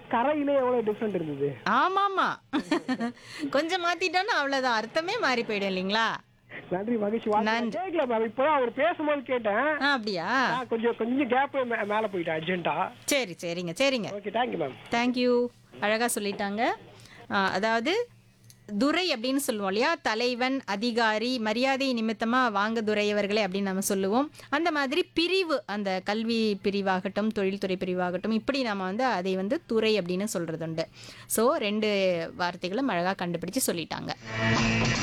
கரையிலே எவ்வளவு டிஃப்ரெண்ட் இருந்தது ஆமாமா கொஞ்சம் மாத்திட்டோம்னா அவ்வளவுதான் அர்த்தமே மாறி போயிடும் இல்லைங்களா நன்றி மகிழ்ச்சி நன்றி. கேட்கல மேம் இப்பதான் அவர் பேசும்போது கேட்டேன் ஆ, அப்படியா ஆ, கொஞ்சம் கொஞ்சம் கேப் மேல போயிட்டேன் அர்ஜென்ட்டா சரி சரிங்க சரிங்க ஓகே தேங்க்யூ மேம் தேங்க்யூ அழகாக சொல்லிட்டாங்க ஆ, அதாவது துரை அப்படின்னு சொல்லுவோம் இல்லையா தலைவன் அதிகாரி மரியாதை நிமித்தமாக வாங்க துரையவர்களே அப்படின்னு நம்ம சொல்லுவோம் அந்த மாதிரி பிரிவு அந்த கல்வி பிரிவாகட்டும் தொழில்துறை பிரிவாகட்டும் இப்படி நம்ம வந்து அதை வந்து துறை அப்படின்னு சொல்கிறது உண்டு ஸோ ரெண்டு வார்த்தைகளும் அழகாக கண்டுபிடிச்சு சொல்லிட்டாங்க